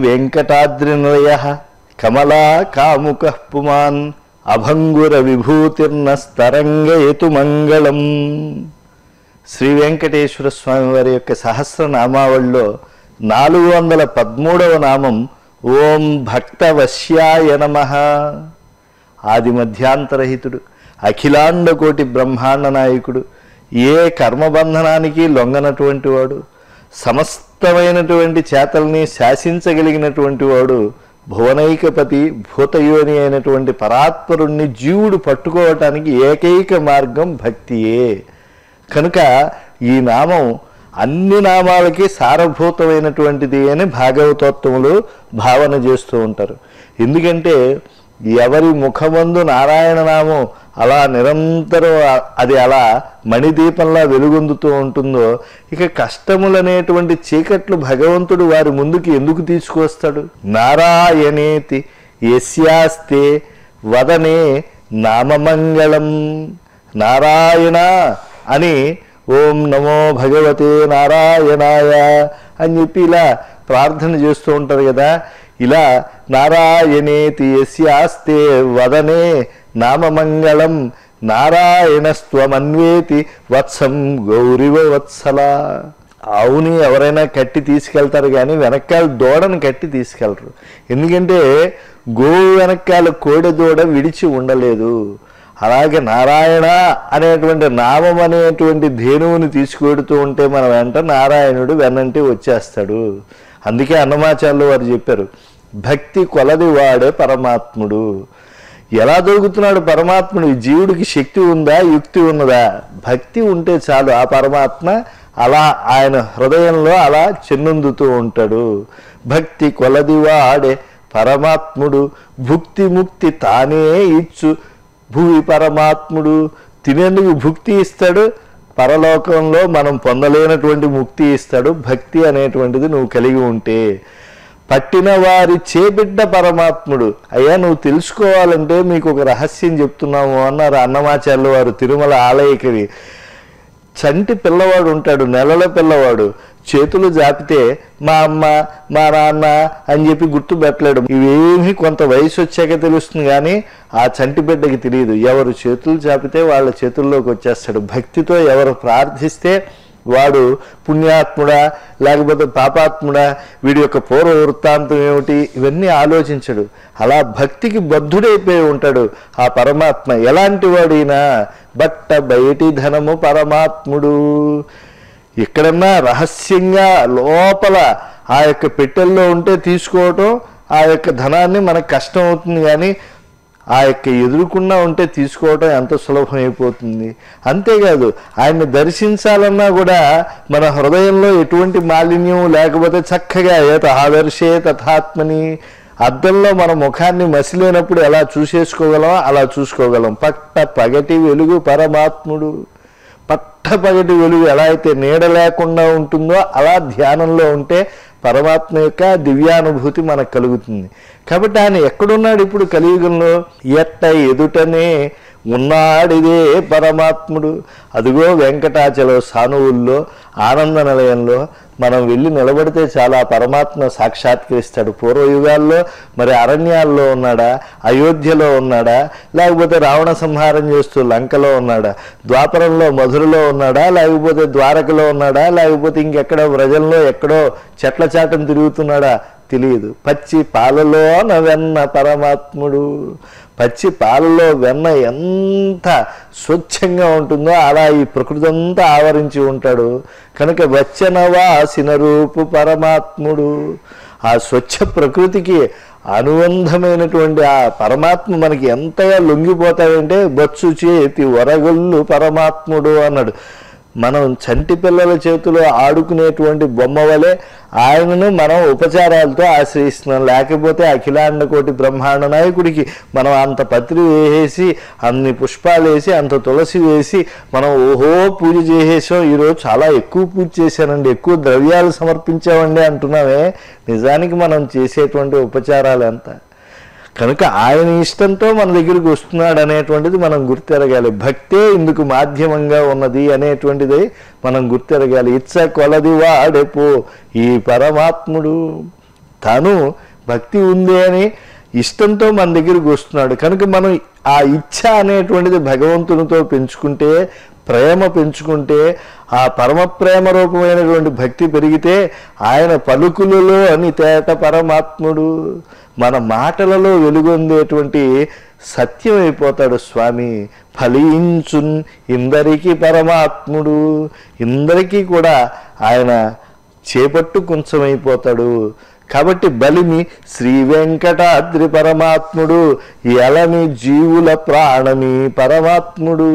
వెంకటాద్రినిలయ కమలా కాముక పుమాన్ అభంగుర విభూతిర్నస్తరంగయతు మంగళం శ్రీ వెంకటేశ్వర స్వామి వారి యొక్క సహస్రనామావళిలో నాలుగు వందల పదమూడవ నామం ఓం భక్తవశ్యాయ నమ ఆది మధ్యాంతరహితుడు అఖిలాండ కోటి బ్రహ్మాండ నాయకుడు ఏ కర్మబంధనానికి లొంగనటువంటి వాడు సమస్తమైనటువంటి చేతల్ని శాసించగలిగినటువంటి వాడు భువనైకపతి భూతయోని అయినటువంటి పరాత్పరుణ్ణి జీవుడు పట్టుకోవటానికి ఏకైక మార్గం భక్తియే కనుక ఈ నామం అన్ని నామాలకి సారభూతమైనటువంటిది అని భాగవతోత్తములు భావన చేస్తూ ఉంటారు ఎందుకంటే ఎవరి ముఖమందు నారాయణ నామం అలా నిరంతరం ఆ- అది అలా మణిదీపంలా వెలుగొందుతూ ఉంటుందో ఇక కష్టములనేటువంటి చీకట్లు భగవంతుడు వారి ముందుకి ఎందుకు తీసుకొస్తాడు నారాయణేతి యస్యాస్తే వదనే నామమంగళం నారాయణ అని ఓం నమో భగవతే నారాయణాయ అని చెప్పి ఇలా ప్రార్థన చేస్తూ ఉంటారు కదా ఇలా నారాయణేతి యస్యాస్తే వదనే నామమంగళం నారాయణస్త్వమన్వేతి వత్సం గౌరివ వత్సల ఆవుని ఎవరైనా కట్టి తీసుకెళ్తారు కానీ వెనకాల దూడని కట్టి తీసుకెళ్లరు ఎందుకంటే గోవు వెనకాల కోడె దూడ విడిచి ఉండలేదు అలాగే నారాయణ అనేటువంటి నామం అనేటువంటి ధేనువుని తీసుకువెడుతూ ఉంటే మన వెంట నారాయణుడు వెన్నంటి వచ్చేస్తాడు అందుకే అన్నమాచార్యులు వారు చెప్పారు భక్తి కొలది వాడే పరమాత్ముడు ఎలా దొరుకుతున్నాడు పరమాత్ముడు ఈ జీవుడికి శక్తి ఉందా యుక్తి ఉన్నదా భక్తి ఉంటే చాలు ఆ పరమాత్మ అలా ఆయన హృదయంలో అలా చెన్నందుతూ ఉంటాడు భక్తి కొలది వాడే పరమాత్ముడు భుక్తి ముక్తి తానే ఇచ్చు భూమి పరమాత్ముడు తినేందుకు భుక్తి ఇస్తాడు పరలోకంలో మనం పొందలేనటువంటి ముక్తి ఇస్తాడు భక్తి అనేటువంటిది నువ్వు కలిగి ఉంటే పట్టిన వారి చేబిడ్డ పరమాత్ముడు అయ్యా నువ్వు తెలుసుకోవాలంటే మీకు ఒక రహస్యం చెప్తున్నాము అన్నారు అన్నమాచార్యులు వారు తిరుమల ఆలయకవి చంటి పిల్లవాడు ఉంటాడు నెలల పిల్లవాడు చేతులు జాపితే మా అమ్మ మా నాన్న అని చెప్పి గుర్తు పెట్టలేడు ఇవేమీ కొంత వయసు వచ్చాక తెలుస్తుంది కానీ ఆ చంటి బిడ్డకి తెలియదు ఎవరు చేతులు చాపితే వాళ్ళ చేతుల్లోకి వచ్చేస్తాడు భక్తితో ఎవరు ప్రార్థిస్తే వాడు పుణ్యాత్ముడా లేకపోతే పాపాత్ముడా వీడి యొక్క పూర్వ వృత్తాంతం ఏమిటి ఇవన్నీ ఆలోచించడు అలా భక్తికి బద్ధుడైపోయి ఉంటాడు ఆ పరమాత్మ ఎలాంటి వాడైనా బట్ట బయటి ధనము పరమాత్ముడు ఎక్కడన్నా రహస్యంగా లోపల ఆ యొక్క పెట్టెల్లో ఉంటే తీసుకోవటం ఆ యొక్క ధనాన్ని మనకు కష్టం అవుతుంది కానీ ఆ యొక్క ఎదురుకుండా ఉంటే తీసుకోవటం ఎంత సులభం అయిపోతుంది అంతేకాదు ఆయన్ని దర్శించాలన్నా కూడా మన హృదయంలో ఎటువంటి మాలిన్యం లేకపోతే చక్కగా ఏత ఆదర్శే తథాత్మని అద్దంలో మన ముఖాన్ని మసిలేనప్పుడు ఎలా చూసేసుకోగలం అలా చూసుకోగలం పట్ట పగటి వెలుగు పరమాత్ముడు పట్టపగటి వెలుగు ఎలా అయితే నీడ లేకుండా ఉంటుందో అలా ధ్యానంలో ఉంటే పరమాత్మ యొక్క దివ్యానుభూతి మనకు కలుగుతుంది కాబట్టి ఆయన ఎక్కడున్నాడు ఇప్పుడు కలియుగంలో ఎట్ట ఎదుటనే ఉన్నాడిదే పరమాత్ముడు అదిగో వెంకటాచల సానువుల్లో ఆనంద నిలయంలో మనం వెళ్ళి నిలబడితే చాలా పరమాత్మ సాక్షాత్కరిస్తాడు పూర్వయుగాల్లో మరి అరణ్యాల్లో ఉన్నాడా అయోధ్యలో ఉన్నాడా లేకపోతే రావణ సంహారం చేస్తూ లంకలో ఉన్నాడా ద్వాపరంలో మధురలో ఉన్నాడా లేకపోతే ద్వారకలో ఉన్నాడా లేకపోతే ఇంకెక్కడో వ్రజంలో ఎక్కడో చెట్ల చాటం తిరుగుతున్నాడా తెలియదు పచ్చి పాలలో వెన్న పరమాత్ముడు పచ్చి పాలలో వెన్న ఎంత స్వచ్ఛంగా ఉంటుందో అలా ఈ ప్రకృతి అంతా ఆవరించి ఉంటాడు కనుక వచ్చనవాసిన రూపు పరమాత్ముడు ఆ స్వచ్ఛ ప్రకృతికి అనుబంధమైనటువంటి ఆ పరమాత్మ మనకి ఎంతగా లొంగిపోతాడంటే బొత్సు చేతి వరగొల్లు పరమాత్ముడు అన్నాడు మనం చంటి పిల్లల చేతిలో ఆడుకునేటువంటి బొమ్మ వలె ఆయనను మనం ఉపచారాలతో ఆశ్రయిస్తున్నాం లేకపోతే అఖిలాండ కోటి బ్రహ్మాండ నాయకుడికి మనం అంత పత్రి వేసేసి అన్ని పుష్పాలు వేసి అంత తులసి వేసి మనం ఓహో పూజ చేసేసాం ఈరోజు చాలా ఎక్కువ పూజ చేశానండి ఎక్కువ ద్రవ్యాలు సమర్పించామండి అంటున్నామే నిజానికి మనం చేసేటువంటి ఉపచారాలు ఎంత కనుక ఆయన ఇష్టంతో మన దగ్గరికి వస్తున్నాడు అనేటువంటిది మనం గుర్తెరగాలి భక్తే ఇందుకు మాధ్యమంగా ఉన్నది అనేటువంటిది మనం గుర్తెరగాలి ఇచ్చ కొలది వాడెపో ఈ పరమాత్ముడు తాను భక్తి ఉంది అని ఇష్టంతో మన దగ్గరికి వస్తున్నాడు కనుక మనం ఆ ఇచ్ఛ అనేటువంటిది భగవంతునితో పెంచుకుంటే ప్రేమ పెంచుకుంటే ఆ పరమ ప్రేమ రూపమైనటువంటి భక్తి పెరిగితే ఆయన పలుకులలో అని తేట పరమాత్ముడు మన మాటలలో వెలుగొందేటువంటి సత్యం అయిపోతాడు స్వామి ఫలించున్ ఇందరికీ పరమాత్ముడు ఇందరికీ కూడా ఆయన చేపట్టు కొంచెమైపోతాడు కాబట్టి బలిమి శ్రీ వెంకటాద్రి పరమాత్ముడు ఎలమి జీవుల ప్రాణమి పరమాత్ముడు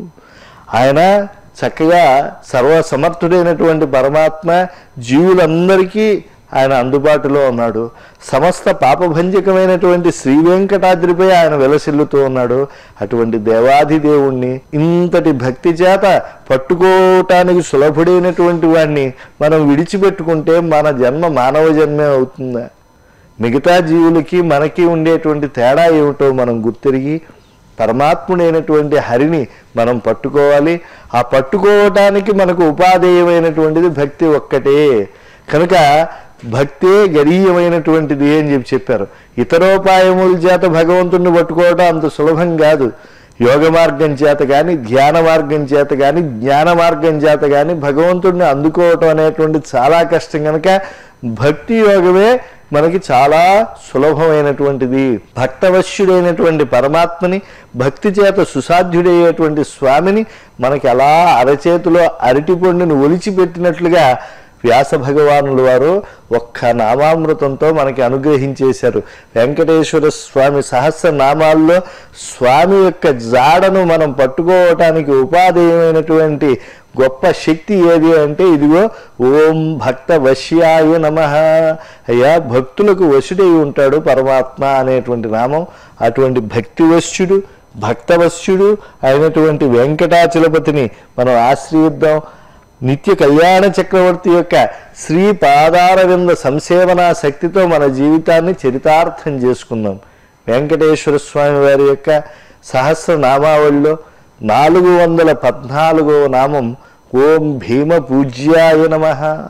ఆయన చక్కగా సర్వసమర్థుడైనటువంటి పరమాత్మ జీవులందరికీ ఆయన అందుబాటులో ఉన్నాడు సమస్త పాపభంజకమైనటువంటి శ్రీ వెంకటాద్రిపై ఆయన వెలసిల్లుతూ ఉన్నాడు అటువంటి దేవాది దేవుణ్ణి ఇంతటి భక్తి చేత పట్టుకోవటానికి సులభుడైనటువంటి వాడిని మనం విడిచిపెట్టుకుంటే మన జన్మ మానవ జన్మే అవుతుందా మిగతా జీవులకి మనకి ఉండేటువంటి తేడా ఏమిటో మనం గుర్తిరిగి పరమాత్ముడైనటువంటి హరిని మనం పట్టుకోవాలి ఆ పట్టుకోవటానికి మనకు ఉపాధేయమైనటువంటిది భక్తి ఒక్కటే కనుక భక్తే గరీయమైనటువంటిది అని చెప్పి చెప్పారు ఇతరోపాయముల చేత భగవంతుణ్ణి పట్టుకోవటం అంత సులభం కాదు యోగ మార్గం చేత కానీ ధ్యాన మార్గం చేత కానీ జ్ఞాన మార్గం చేత కానీ భగవంతుడిని అందుకోవటం అనేటువంటిది చాలా కష్టం కనుక భక్తి యోగమే మనకి చాలా సులభమైనటువంటిది భక్తవశ్యుడైనటువంటి పరమాత్మని భక్తి చేత సుసాధ్యుడయ్యేటువంటి స్వామిని మనకి అలా అరచేతిలో అరటి పండుని ఒలిచిపెట్టినట్లుగా వ్యాస భగవానులు వారు ఒక్క నామామృతంతో మనకి అనుగ్రహించేశారు వెంకటేశ్వర స్వామి సహస్ర నామాల్లో స్వామి యొక్క జాడను మనం పట్టుకోవటానికి ఉపాధేయమైనటువంటి గొప్ప శక్తి ఏది అంటే ఇదిగో ఓం భక్త వశ్యాయ నమ అయ్యా భక్తులకు వశుడై ఉంటాడు పరమాత్మ అనేటువంటి నామం అటువంటి భక్తి వశ్యుడు భక్తవశ్యుడు అయినటువంటి వెంకటాచలపతిని మనం ఆశ్రయిద్దాం నిత్య కళ్యాణ చక్రవర్తి యొక్క శ్రీ పాదారవింద సంసేవనా శక్తితో మన జీవితాన్ని చరితార్థం చేసుకుందాం వెంకటేశ్వర స్వామి వారి యొక్క సహస్ర నామావళిలో నాలుగు వందల పద్నాలుగవ నామం ఓం భీమ పూజ్యాయ నమ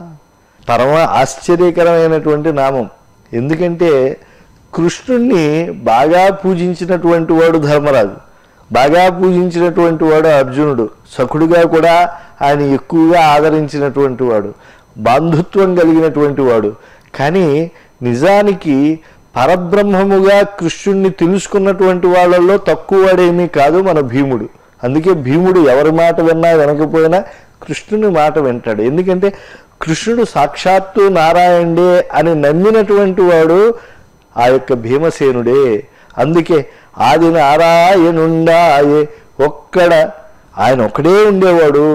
పరమ ఆశ్చర్యకరమైనటువంటి నామం ఎందుకంటే కృష్ణుణ్ణి బాగా పూజించినటువంటి వాడు ధర్మరాజు బాగా పూజించినటువంటి వాడు అర్జునుడు సఖుడుగా కూడా ఆయన ఎక్కువగా ఆదరించినటువంటి వాడు బంధుత్వం కలిగినటువంటి వాడు కానీ నిజానికి పరబ్రహ్మముగా కృష్ణుణ్ణి తెలుసుకున్నటువంటి వాళ్ళల్లో తక్కువ వాడేమీ కాదు మన భీముడు అందుకే భీముడు ఎవరి మాట విన్నా వినకపోయినా కృష్ణుని మాట వింటాడు ఎందుకంటే కృష్ణుడు సాక్షాత్తు నారాయణుడే అని నమ్మినటువంటి వాడు ఆ యొక్క భీమసేనుడే అందుకే ఆది నారాయణుండాయే ఒక్కడ ఆయన ఒక్కడే ఉండేవాడు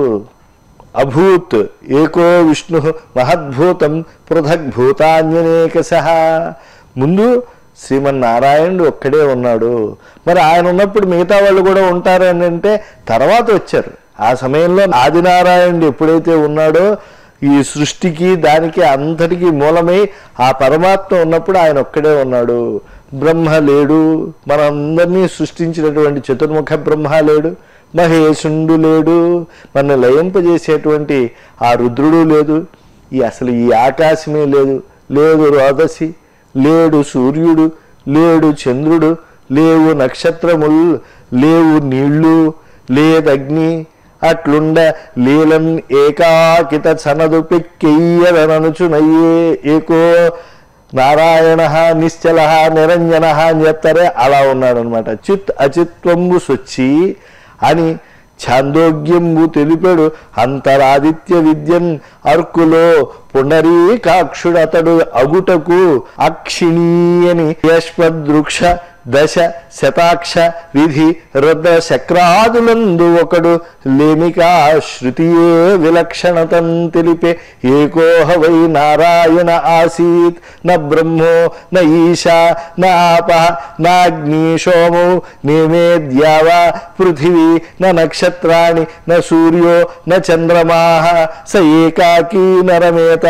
అభూత్ ఏకో విష్ణు మహద్భూతం పృథగ్భూతాన్యనేకశ ముందు శ్రీమన్నారాయణుడు ఒక్కడే ఉన్నాడు మరి ఆయన ఉన్నప్పుడు మిగతా వాళ్ళు కూడా ఉంటారు అని అంటే తర్వాత వచ్చారు ఆ సమయంలో ఆదినారాయణుడు ఎప్పుడైతే ఉన్నాడో ఈ సృష్టికి దానికి అంతటికి మూలమై ఆ పరమాత్మ ఉన్నప్పుడు ఆయన ఒక్కడే ఉన్నాడు బ్రహ్మ లేడు మనందరినీ సృష్టించినటువంటి చతుర్ముఖ బ్రహ్మ లేడు మహేశుండు లేడు మన లయింపజేసేటువంటి ఆ రుద్రుడు లేదు ఈ అసలు ఈ ఆకాశమే లేదు లేదు రోదసి లేడు సూర్యుడు లేడు చంద్రుడు లేవు నక్షత్రములు లేవు నీళ్లు లేదగ్ని అట్లుండ లీలం ఏకాకిత చనదు పెక్కెయ్యరననుచునయ్యే ఏకో నారాయణ నిశ్చల నిరంజన అని చెప్తారే అలా ఉన్నాడు అనమాట చిత్ అచిత్వంబు సొచ్చి అని ఛాందోగ్యంబు తెలిపాడు అంతరాదిత్య విద్యన్ అర్కులో పుండరీకాక్షుడతడు అగుటకు అక్షిణీయని యశ్వదృక్ష దశ శతాక్ష విధి రుద్ర శక్రాదులందు ఒకడు లేమికా శృతియే విలక్షణతం తెలిపే ఏకోహ వై నారాయణ ఆసీత్ న బ్రహ్మో న ఈశా న ఆప నాగ్ని సోమో నేమే ద్యావా పృథివీ న నక్షత్రాణి న సూర్యో న చంద్రమా స ఏకాకీ నరమేత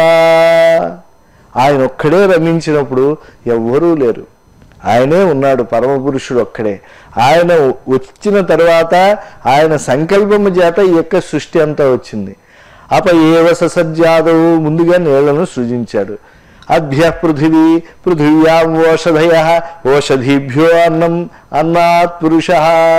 ఆయన ఒక్కడే రమించినప్పుడు ఎవ్వరూ లేరు ఆయనే ఉన్నాడు పరమపురుషుడు ఒక్కడే ఆయన వచ్చిన తర్వాత ఆయన సంకల్పము చేత ఈ యొక్క సృష్టి అంతా వచ్చింది అప ఏవ సజ్జాదవు ముందుగా నీళ్లను సృజించాడు అభ్య పృథివీ పృథివ్యాం ఓషధయ ఓషధీభ్యో అన్నం అన్నాత్ పురుష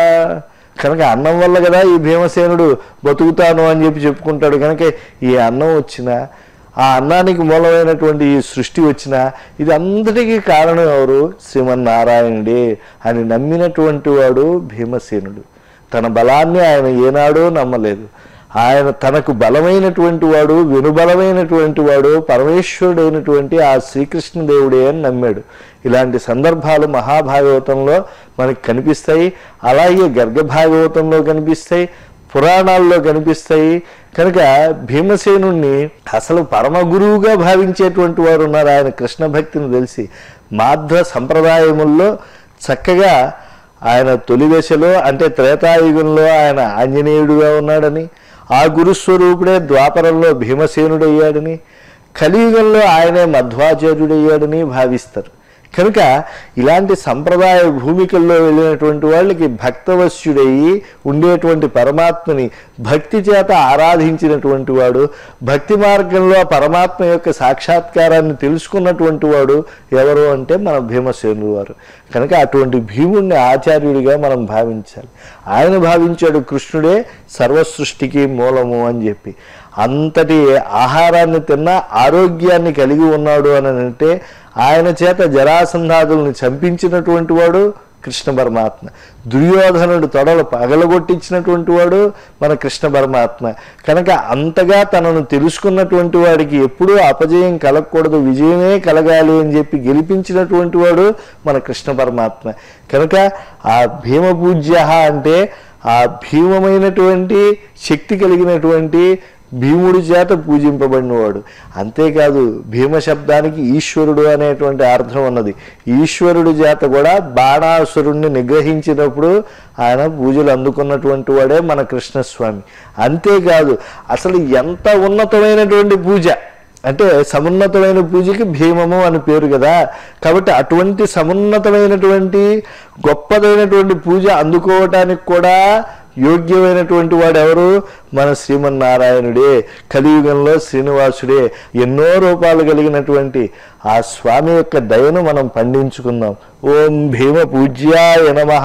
కనుక అన్నం వల్ల కదా ఈ భీమసేనుడు బతుకుతాను అని చెప్పి చెప్పుకుంటాడు కనుక ఈ అన్నం వచ్చిన ఆ అన్నానికి మూలమైనటువంటి ఈ సృష్టి వచ్చిన ఇది అందరికీ కారణం ఎవరు శ్రీమన్నారాయణుడే అని నమ్మినటువంటి వాడు భీమసేనుడు తన బలాన్ని ఆయన ఏనాడో నమ్మలేదు ఆయన తనకు బలమైనటువంటి వాడు వెనుబలమైనటువంటి వాడు పరమేశ్వరుడైనటువంటి ఆ శ్రీకృష్ణదేవుడే అని నమ్మాడు ఇలాంటి సందర్భాలు మహాభాగవతంలో మనకి కనిపిస్తాయి అలాగే గర్గభాగవతంలో కనిపిస్తాయి పురాణాల్లో కనిపిస్తాయి కనుక భీమసేనుణ్ణి అసలు పరమ గురువుగా భావించేటువంటి వారు ఉన్నారు ఆయన కృష్ణ భక్తిని తెలిసి మాధ్వ సంప్రదాయముల్లో చక్కగా ఆయన తొలి దశలో అంటే త్రేతాయుగంలో ఆయన ఆంజనేయుడుగా ఉన్నాడని ఆ గురుస్వరూపుడే ద్వాపరంలో భీమసేనుడయ్యాడని కలియుగంలో ఆయనే మధ్వాచార్యుడయ్యాడని భావిస్తారు కనుక ఇలాంటి సంప్రదాయ భూమికల్లో వెళ్ళినటువంటి వాళ్ళకి భక్తవశ్యుడయ్యి ఉండేటువంటి పరమాత్మని భక్తి చేత ఆరాధించినటువంటి వాడు భక్తి మార్గంలో ఆ పరమాత్మ యొక్క సాక్షాత్కారాన్ని తెలుసుకున్నటువంటి వాడు ఎవరు అంటే మన భీమసేనుడు వారు కనుక అటువంటి భీముణ్ణి ఆచార్యుడిగా మనం భావించాలి ఆయన భావించాడు కృష్ణుడే సర్వసృష్టికి మూలము అని చెప్పి అంతటి ఆహారాన్ని తిన్నా ఆరోగ్యాన్ని కలిగి ఉన్నాడు అని అంటే ఆయన చేత జరాసంధాదుల్ని చంపించినటువంటి వాడు కృష్ణ పరమాత్మ దుర్యోధనుడు తొడలు పగలగొట్టించినటువంటి వాడు మన కృష్ణ పరమాత్మ కనుక అంతగా తనను తెలుసుకున్నటువంటి వాడికి ఎప్పుడూ అపజయం కలగకూడదు విజయమే కలగాలి అని చెప్పి గెలిపించినటువంటి వాడు మన కృష్ణ పరమాత్మ కనుక ఆ భీమ పూజ్య అంటే ఆ భీమమైనటువంటి శక్తి కలిగినటువంటి భీముడి చేత పూజింపబడినవాడు అంతేకాదు భీమ శబ్దానికి ఈశ్వరుడు అనేటువంటి అర్థం ఉన్నది ఈశ్వరుడి చేత కూడా బాణాసురుణ్ణి నిగ్రహించినప్పుడు ఆయన పూజలు అందుకున్నటువంటి వాడే మన కృష్ణస్వామి అంతేకాదు అసలు ఎంత ఉన్నతమైనటువంటి పూజ అంటే సమున్నతమైన పూజకి భీమము అని పేరు కదా కాబట్టి అటువంటి సమున్నతమైనటువంటి గొప్పదైనటువంటి పూజ అందుకోవటానికి కూడా యోగ్యమైనటువంటి వాడు ఎవరు మన శ్రీమన్నారాయణుడే కలియుగంలో శ్రీనివాసుడే ఎన్నో రూపాలు కలిగినటువంటి ఆ స్వామి యొక్క దయను మనం పండించుకుందాం ఓం భీమ పూజ్యాయ నమః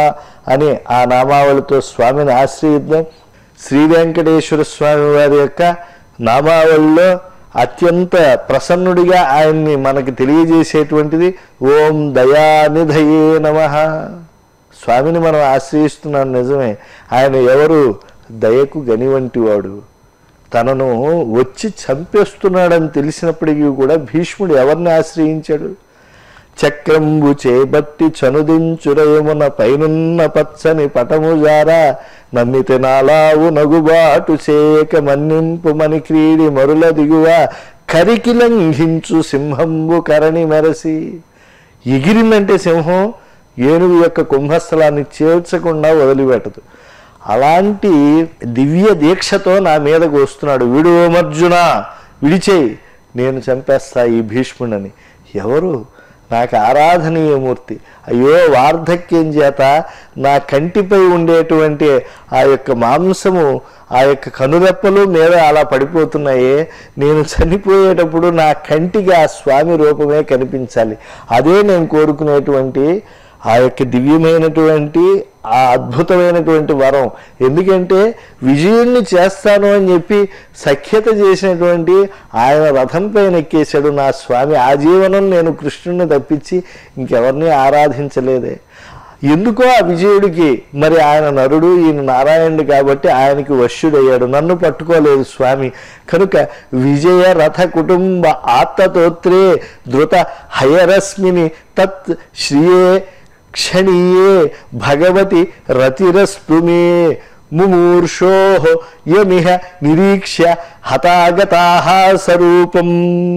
అని ఆ నామావళితో స్వామిని ఆశ్రయిద్దాం శ్రీ వెంకటేశ్వర స్వామి వారి యొక్క నామావళిలో అత్యంత ప్రసన్నుడిగా ఆయన్ని మనకి తెలియజేసేటువంటిది ఓం దయానిధయే నమః స్వామిని మనం ఆశ్రయిస్తున్నాం నిజమే ఆయన ఎవరు దయకు గని వంటి వాడు తనను వచ్చి చంపేస్తున్నాడని తెలిసినప్పటికీ కూడా భీష్ముడు ఎవరిని ఆశ్రయించాడు చక్రంబు చేబట్టి చనుదించురయమున పైనున్న పచ్చని పటముజారా నమ్మితే నాలావు నగుబాటు చేయక మన్నింపు మని క్రీడి మరుల దిగువ కరికి లంఘించు సింహంబు కరణి మెరసి ఎగిరిందంటే సింహం ఏనుగు యొక్క కుంభస్థలాన్ని చేర్చకుండా వదిలిపెట్టదు అలాంటి దివ్య దీక్షతో నా మీదకు వస్తున్నాడు విడు ఓమర్జున విడిచేయి నేను చంపేస్తా ఈ భీష్ముడని ఎవరు నాకు ఆరాధనీయమూర్తి అయ్యో వార్ధక్యం చేత నా కంటిపై ఉండేటువంటి ఆ యొక్క మాంసము ఆ యొక్క కనురెప్పలు మీద అలా పడిపోతున్నాయే నేను చనిపోయేటప్పుడు నా కంటికి ఆ స్వామి రూపమే కనిపించాలి అదే నేను కోరుకునేటువంటి ఆ యొక్క దివ్యమైనటువంటి ఆ అద్భుతమైనటువంటి వరం ఎందుకంటే విజయుణ్ణి చేస్తాను అని చెప్పి సఖ్యత చేసినటువంటి ఆయన రథం పైన ఎక్కేశాడు నా స్వామి ఆ జీవనం నేను కృష్ణుడిని తప్పించి ఇంకెవరిని ఆరాధించలేదే ఎందుకో ఆ విజయుడికి మరి ఆయన నరుడు ఈయన నారాయణుడు కాబట్టి ఆయనకి వశ్యుడయ్యాడు నన్ను పట్టుకోలేదు స్వామి కనుక విజయ రథ కుటుంబ ఆత్తతోత్రే ధృత హయరశ్మిని తత్ శ్రియే క్షణీయే భగవతి రతిరస్తు మే ముమూర్షో యమిహ నిరీక్ష్య హతాగతాహ స్వరూపం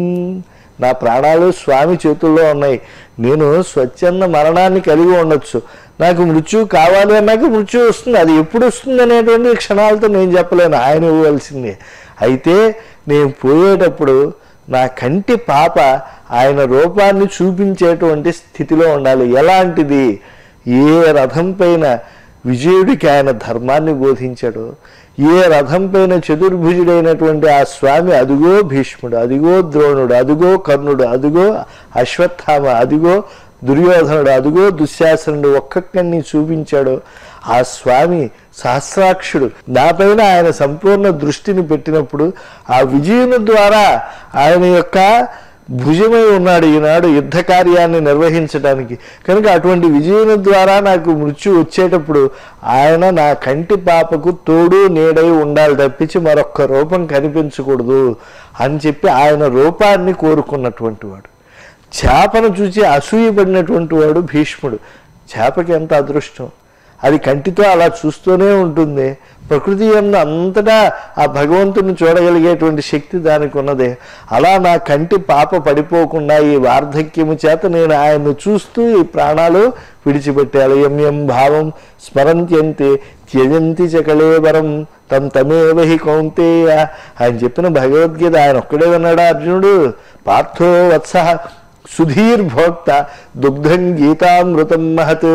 నా ప్రాణాలు స్వామి చేతుల్లో ఉన్నాయి నేను స్వచ్ఛంద మరణాన్ని కలిగి ఉండొచ్చు నాకు మృత్యు కావాలి అన్నాక మృత్యు వస్తుంది అది ఎప్పుడు వస్తుంది అనేటువంటి క్షణాలతో నేను చెప్పలేను ఆయన ఇవ్వవలసిందే అయితే నేను పోయేటప్పుడు నా కంటి పాప ఆయన రూపాన్ని చూపించేటువంటి స్థితిలో ఉండాలి ఎలాంటిది ఏ రథం పైన విజయుడికి ఆయన ధర్మాన్ని బోధించాడో ఏ రథం పైన చతుర్భుజుడైనటువంటి ఆ స్వామి అదిగో భీష్ముడు అదిగో ద్రోణుడు అదిగో కర్ణుడు అదిగో అశ్వత్థామ అదిగో దుర్యోధనుడు అదిగో దుశ్శాసనుడు ఒక్కొక్కడిని చూపించాడు ఆ స్వామి సహస్రాక్షుడు నాపైన ఆయన సంపూర్ణ దృష్టిని పెట్టినప్పుడు ఆ విజయుని ద్వారా ఆయన యొక్క భుజమై ఉన్నాడు ఈనాడు యుద్ధ కార్యాన్ని నిర్వహించడానికి కనుక అటువంటి విజయుని ద్వారా నాకు మృత్యు వచ్చేటప్పుడు ఆయన నా కంటి పాపకు తోడు నీడై ఉండాలి తప్పించి మరొక్క రూపం కనిపించకూడదు అని చెప్పి ఆయన రూపాన్ని కోరుకున్నటువంటి వాడు చేపను చూసి అసూయపడినటువంటి వాడు భీష్ముడు చేపకి ఎంత అదృష్టం అది కంటితో అలా చూస్తూనే ఉంటుంది ప్రకృతి ఎందు అంతటా ఆ భగవంతుని చూడగలిగేటువంటి శక్తి దానికి ఉన్నదే అలా నా కంటి పాప పడిపోకుండా ఈ వార్ధక్యము చేత నేను ఆయన్ను చూస్తూ ఈ ప్రాణాలు విడిచిపెట్టాలి ఎం ఎం భావం స్మరంత్యంతే త్యజంతి చకళేవరం తం తమేవ హి కౌంతేయ ఆయన చెప్పిన భగవద్గీత ఆయన ఒక్కడే విన్నాడా అర్జునుడు పార్థో వత్స సుధీర్ భోక్త దుగ్ధం గీతామృతం మహత్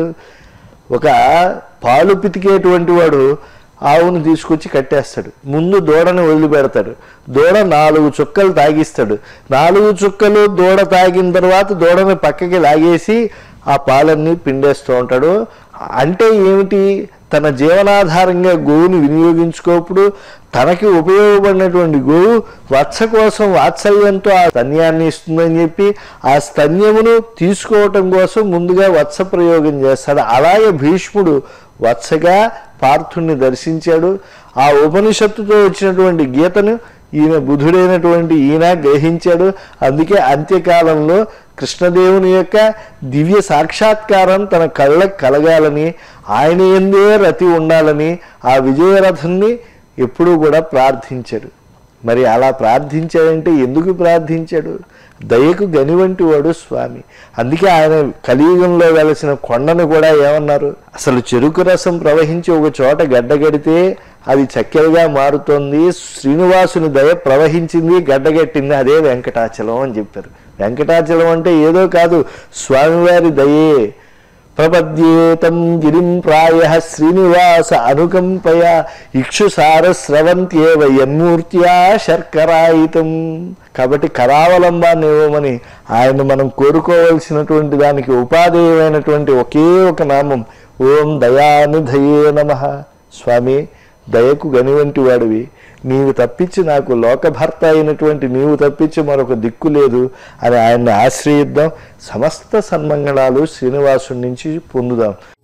ఒక పాలు పితికేటువంటి వాడు ఆవును తీసుకొచ్చి కట్టేస్తాడు ముందు దూడని వదిలిపెడతాడు దూడ నాలుగు చుక్కలు తాగిస్తాడు నాలుగు చుక్కలు దూడ తాగిన తర్వాత దూడని పక్కకి లాగేసి ఆ పాలన్నీ పిండేస్తూ ఉంటాడు అంటే ఏమిటి తన జీవనాధారంగా గోవుని వినియోగించుకోప్పుడు తనకి ఉపయోగపడినటువంటి గోవు వత్స కోసం వాత్సల్యంతో ఆ స్తన్యాన్ని ఇస్తుందని చెప్పి ఆ స్తన్యమును తీసుకోవటం కోసం ముందుగా వత్స ప్రయోగం చేస్తాడు అలాగే భీష్ముడు వత్సగా పార్థుణ్ణి దర్శించాడు ఆ ఉపనిషత్తుతో వచ్చినటువంటి గీతను ఈయన బుధుడైనటువంటి ఈయన గ్రహించాడు అందుకే అంత్యకాలంలో కృష్ణదేవుని యొక్క దివ్య సాక్షాత్కారం తన కళ్ళకు కలగాలని ఆయన ఎందే రతి ఉండాలని ఆ విజయరథుణ్ణి ఎప్పుడూ కూడా ప్రార్థించాడు మరి అలా ప్రార్థించాడంటే ఎందుకు ప్రార్థించాడు దయకు గని వంటి వాడు స్వామి అందుకే ఆయన కలియుగంలో వెలసిన కొండను కూడా ఏమన్నారు అసలు చెరుకు రసం ప్రవహించి ఒక చోట గడ్డగడితే అది చక్కెరగా మారుతోంది శ్రీనివాసుని దయ ప్రవహించింది గడ్డగట్టింది అదే వెంకటాచలం అని చెప్పారు వెంకటాచలం అంటే ఏదో కాదు స్వామివారి దయే ప్రపద్యేతం గిరిం ప్రాయ శ్రీనివాస అనుకంపయ ఇక్షుసార స్రవంత్యేవ యన్మూర్త్యా శర్కరాయితం కాబట్టి కరావలంబాన్ని ఇవ్వమని ఆయన మనం కోరుకోవలసినటువంటి దానికి ఉపాధేయమైనటువంటి ఒకే ఒక నామం ఓం దయానిధయే నమ స్వామి దయకు గనివంటి వాడివి నీవు తప్పించి నాకు లోకభర్త అయినటువంటి నీవు తప్పించి మరొక దిక్కు లేదు అని ఆయన్ని ఆశ్రయిద్దాం సమస్త సన్మంగళాలు శ్రీనివాసుడి నుంచి పొందుదాం